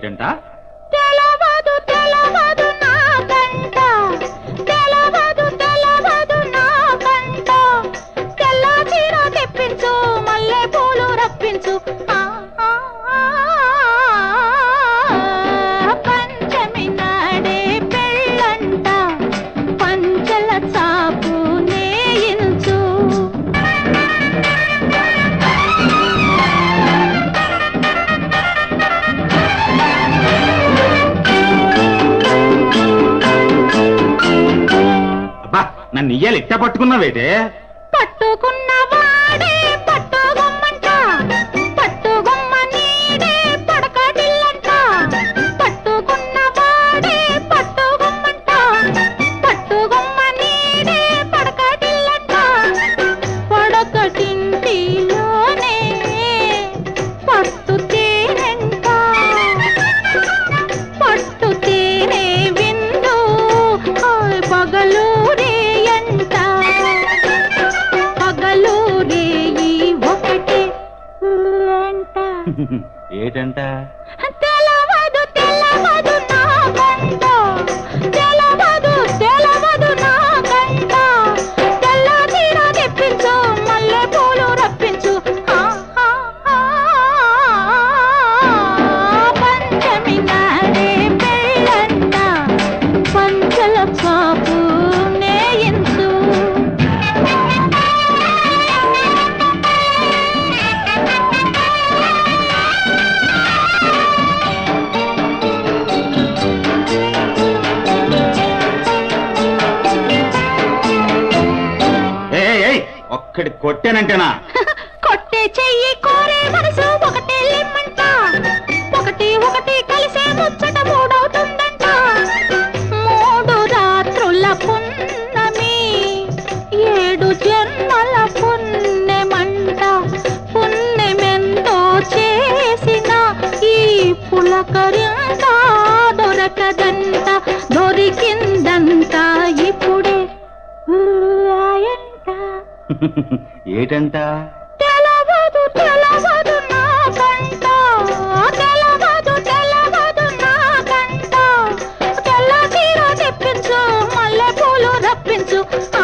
ఏటంట తెలవదు తెలవదు నాకంట తెలవదు తెలవదు నాకంట తెల్ల చీర తెప్పించు మల్లె పూలు రప్పించు ఆ, ఆ, ఆ, పంచమి నాడే పెళ్ళంట పంచల చాపు నేయించు అబ్బా నన్ను ఇయ్యాలి ఇట్ట పట్టుకున్నావేటే పట్టుకున్న వాడే పట్టుగొమ్మంట పట్టుగొమ్మ నీడే పడకటిల్లంట పట్టుకున్న వాడే పట్టుగొమ్మంట పట్టుగొమ్మ నీడే పడకటిల్లంట పడకటింటిలోనే పట్టు తేనంట పట్టు తేనె విందు ఓయ్ పగలూరే ఎంట పగలూరే ఈ ఒకటి ఎంట ఏటంట తెలవదు తెలవదు నాకంట తెలవదు తెలవదు నాకంట తెల్ల చీర తెప్పించు మల్లె పూలు రప్పించు ఆ, ఆ, ఆ, పంచమి నాడే పెళ్ళంట పంచల చాపు నేయించు ఏ ఏయ్ ఒక్కడి కొట్టానంటేనా కొట్టే చెయ్యి కోరే మనసు ఒకటే లిమ్మంట ఒకటి ఒకటి కలిసే ముచ్చట మూడవుతుందంట మూడు రాత్రుల పున్నమి ఏడు జన్మల పుణ్యమంట పుణ్యమెంతో చేసిన ఈ పులకరింత దొరకదంట దొరికిందంట ఇప్పుడే ఊరాయంట ఏటంట తెలవదు తెలవదు నాకంట తెలవదు తెలవదు నాకంట తెల్ల చీర తెప్పించు మల్లె పూలు రప్పించు